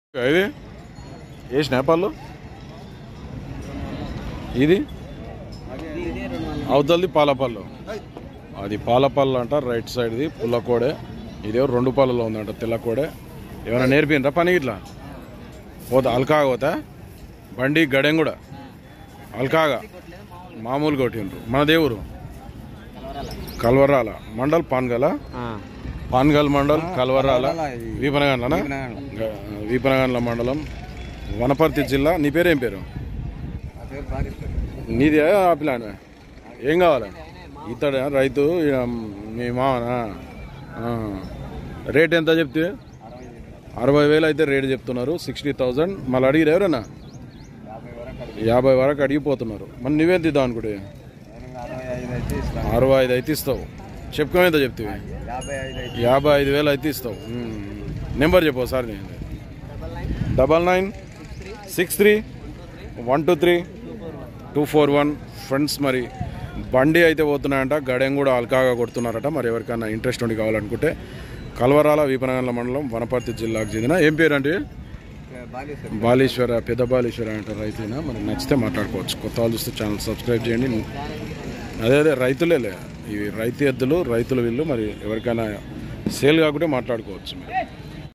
ఇది వేసిన పళ్ళు ఇది అవతలది పాలపళ్ళు అది పాలపళ్ళు అంట రైట్ సైడ్ది పుల్లకోడే ఇదేవో రెండు పళ్ళలో ఉందంట తెల్లకోడే ఏమైనా నేర్పిండ్రా పని ఇట్లా పోతా అల్కాగా పోతా బండి గడెం కూడా అల్కాగా మామూలు కొట్టిండ్రు మన దేవురు కల్వరాల మండల్ పాన్గల పాన్గల్ మండల్ కల్వరాల వీపనగండ్లనా గ- వీపనగండ్ల మండలం వనపర్తి జిల్లా నీ పేరు ఏం పేరు నీదే ఆ ప్లాన్ ఏం కావాలి ఇతడా రైతు ఈయన మీ మామనా ఆ. రేట్ ఎంత చెప్తే అరవై వేలు అయితే రేట్ చెప్తున్నారు సిక్స్టీ థౌజండ్ మళ్ళీ అడిగిరు ఎవరన్నా యాభై వరకు అడిగిపోతున్నారు మరి నువ్వేం తీద్దాం అనుకుంటే అరవై ఐదు అయితే ఇస్తావు చెప్పుకోమేంత చెప్తివి యాభై ఐదు వేలు అయితే ఇస్తావు మ్మ్. నెంబర్ చెప్పు సార్ నేను double nine six three one two three two four one friends మరి బండి అయితే పోతున్నాయంట గడెం కూడా అల్కాగా కొడుతున్నారట మరి ఎవరికైనా ఇంట్రెస్ట్ ఉండి కావాలనుకుంటే కల్వరాల వీపనగండ్ల మండలం వనపర్తి జిల్లాకు చెందిన ఏం పేరు అంటే బాలేశ్వర పెద్ద బాలేశ్వర అంటే రైతునా మరి నచ్చితే మాట్లాడుకోవచ్చు కొత్త వాళ్ళు చూస్తే ఛానల్ సబ్స్క్రైబ్ చేయండి అదే అదే రైతులేలే ఇవి రైతు ఎద్దులు రైతులు వీళ్ళు మరి ఎవరికైనా సేల్ కాకుంటే మాట్లాడుకోవచ్చు మీరు